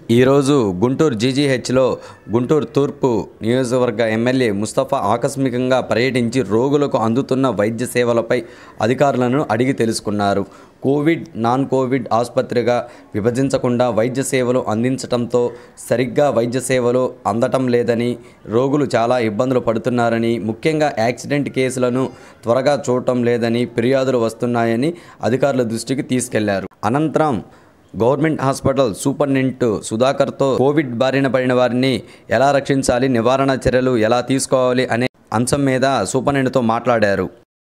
ఈరోజు గుంటూరు జీజీహెచ్లో గుంటూరు తూర్పు నియోజకవర్గ ఎమ్మెల్యే ముస్తఫా ఆకస్మికంగా పర్యటించి రోగులకు అందుతున్న వైద్య సేవలపై అధికారులను అడిగి తెలుసుకున్నారు కోవిడ్ నాన్ కోవిడ్ ఆసుపత్రిగా విభజించకుండా వైద్య సేవలు అందించడంతో సరిగ్గా వైద్య సేవలు అందటం లేదని రోగులు చాలా ఇబ్బందులు పడుతున్నారని ముఖ్యంగా యాక్సిడెంట్ కేసులను త్వరగా చూడటం లేదని ఫిర్యాదులు వస్తున్నాయని అధికారుల దృష్టికి తీసుకెళ్లారు అనంతరం గవర్నమెంట్ హాస్పిటల్ సూపరింటెండెంట్ సుధాకర్తో కోవిడ్ బారిన పడిన వారిని ఎలా రక్షించాలి నివారణ చర్యలు ఎలా తీసుకోవాలి అనే అంశం మీద సూపరింటెండెంట్తో మాట్లాడారు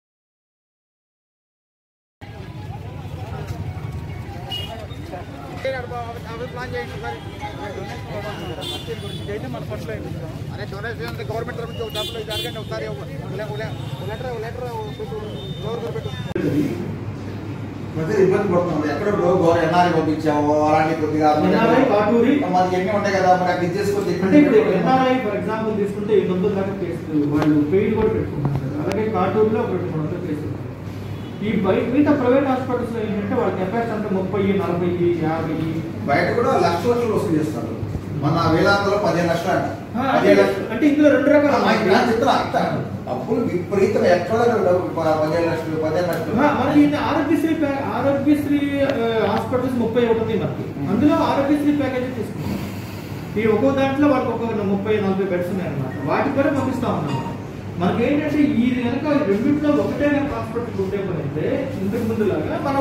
అరే డొనేషన్ గవర్నమెంట్ తరఫు నుంచి ఒక డబ్బులు ఇది అడగండి ఒకసారి లెటర్ లెటర్ పెట్టు గవర్నమెంట్ పెట్టు ప్రజలు ఇబ్బంది పడుతుంది ఎక్కడ గవర్నమెంట్ ఎన్ఆర్ఐ పంపించాము అలాంటి కొద్దిగా NRI, కాటూరి. మాది ఎన్ని ఉంటాయి కదా మరి అది చేసుకొని అంటే ఇప్పుడు ఎన్ఆర్ఐ ఫర్ ఎగ్జాంపుల్ తీసుకుంటే ఎనిమిది వందల దాకా కేసు వాళ్ళు పెయిడ్ కూడా పెట్టుకుంటారు కదా. అలాగే కాటూరులో ఒక రెండు మూడు వందల కేసులు ఈ బయట మిగతా ప్రైవేట్ హాస్పిటల్స్ లో ఏంటంటే వాళ్ళ కెపాసిటీ అంతా ముప్పై నలభై యాభై బయట కూడా లక్ష లక్షలు వసూలు చేస్తారు మన వేలాంతలో పదిహేను లక్షలు అంట ఆ, పదిహేను లక్షలు అంటే ఇందులో రెండు రకాలు ఆ, ఇక్కడ ఉన్నాయి. చెప్తున్నా, ఇక్కడ డబ్బులు విపరీతం ఎక్కడ డబ్బు పదిహేను లక్షలు పదిహేను లక్షలు ఆ, మనకి ఇది ఆరోగ్యశ్రీ ప్యా- ఆరోగ్యశ్రీ ఆ, హాస్పిటల్స్ ముప్పై ఒకటి ఉంది మనకి అందులో ఆరోగ్యశ్రీ ప్యాకేజీ తీసుకుంటాం ఈ ఒక్కో దాంట్లో వాళ్ళకి ఒక ముప్పై నలభై బెడ్స్ ఉన్నాయి అన్నమాట వాటి కూడా పంపిస్తా ఉన్నాం మనకి ఏంటంటే ఈ కనుక రెండింటిలో ఒకటే కనుక హాస్పిటల్ ఉంటే పని అయితే ఇంతకు ముందు లాగా మనం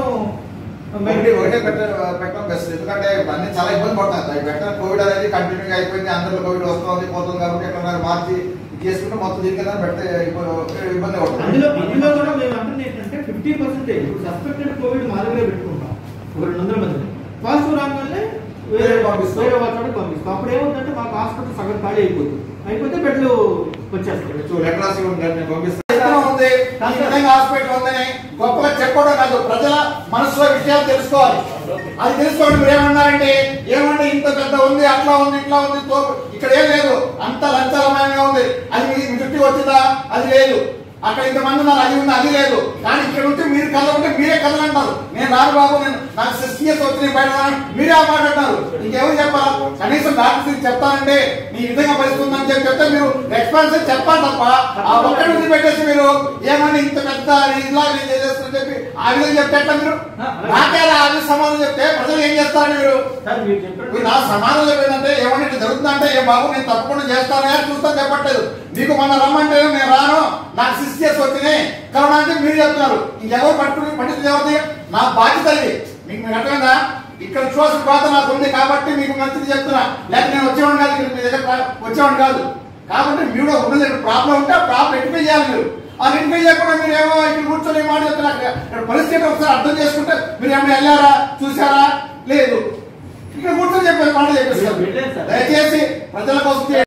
ఒకటి ఒకటే పెట్ట పెట్టడం బెస్ట్ ఎందుకంటే అన్ని చాలా ఇబ్బంది పడుతుంది పెట్టిన కోవిడ్ అనేది కంటిన్యూగా అయిపోయింది అందరిలో కోవిడ్ వస్తుంది పోతుంది కాబట్టి ఎక్కడ మార్చి ఇది చేసుకుంటే మొత్తం దీనికి పెట్టే ఇబ్బంది ఇబ్బంది అందులో పడుతుంది అందులో కూడా మేము అంటుంది ఏంటంటే ఫిఫ్టీ పర్సెంటేజ్ ఇప్పుడు సస్పెక్టెడ్ కోవిడ్ మా దగ్గరే పెట్టుకుంటాం ఒక రెండు వందల మంది పాజిటివ్ రాగానే వేరే వేరే పంపిస్తాం. వేరే వాళ్ళ చోట పంపిస్తాం అప్పుడు ఏమవుతుందంటే మాకు హాస్పిటల్ సగం ఖాళీ అయిపోతుంది అయిపోతే బెడ్లు వచ్చేస్తాయి లెటర్ రాసి ఉంటాను నేను పంపిస్తాను ఉంది ఈ విధంగా హాస్పిటల్ ఉందని గొప్పగా చెప్పడం కాదు ప్రజల మనసులో విషయాలు తెలుసుకోవాలి అది తెలుసుకోండి మీరు ఏమన్నారంటే ఏమంటే ఇంత పెద్ద ఉంది అట్లా ఉంది ఇట్లా ఉంది తో- ఇక్కడ ఏం లేదు అంత లంచలమయంగా ఉంది అది మీ మీ చుట్టూ వచ్చిందా అది లేదు అక్కడ ఇంతమంది ఉన్నారు అది ఉంది అది లేదు కానీ ఇక్కడ ఉంటే మీరు కదలంటే మీరే కదలంటారు నేను రాను బాబు నేను నాకు సిస్టియస్ వచ్చి నేను బయట రాను. మీరే ఆ మాట అంటారు ఇంకెవరు చెప్పాలా కనీసం డాక్టర్ చెప్తానంటే ఈ విధంగా పరిస్థితి ఉందని చెప్పి చెప్తే మీరు రెస్పాన్స్ చెప్పాలి తప్ప ఆ ఒక్కడి నుంచి పెట్టేసి మీరు ఏమని ఇంత పెద్ద ఇలా నేను చేసేస్తానని చెప్పి ఆ విధంగా చెప్తే ఎట్లా మీరు నాకే ఆ విధంగా సమాధానం చెప్తే ప్రజలు ఏం చేస్తారని మీరు సార్ మీరు చెప్పినట్టు మీరు నా సమాధానం చెప్పేదంటే ఏమన్నా ఇట్లా జరుగుతుందంటే ఏ బాబు నేను తప్పకుండా చేస్తానే చూస్తాను చెప్పట్లేదు మీకు మొన్న రమ్మంటే నేను రాను నాకు సిస్టర్స్ వచ్చినాయి కరోనా అంటే మీరు చెప్తున్నారు ఇంకెవరు పట్టుకుని పండితులు ఎవరిది నా బాధ్యత ఇది మీకు మీకు అర్థమైందా ఇక్కడ చూసిన బాధ నాకు ఉంది కాబట్టి మీకు మంచిది చెప్తున్నా లేకపోతే నేను వచ్చేవాడిని కాదు ఇక్కడ మీ దగ్గర రా- వచ్చేవాడిని కాదు కాబట్టి మీరు ఉన్నది ప్రాబ్లం ఉంటే ఆ ప్రాబ్లం రెక్టిఫై చేయాలి మీరు ఆ రెక్టిఫై చేయకుండా మీరు ఏమో ఇక్కడ కూర్చొని మాట చెప్తున్నారు ఇక్కడ పరిస్థితి ఒకసారి అర్థం చేసుకుంటే మీరు ఏమైనా వెళ్ళారా చూసారా లేదు ఇక్కడ కూర్చొని చెప్పే మాట చెప్పేస్తారు వెళ్ళాను సార్. దయచేసి ప్రజల కోసం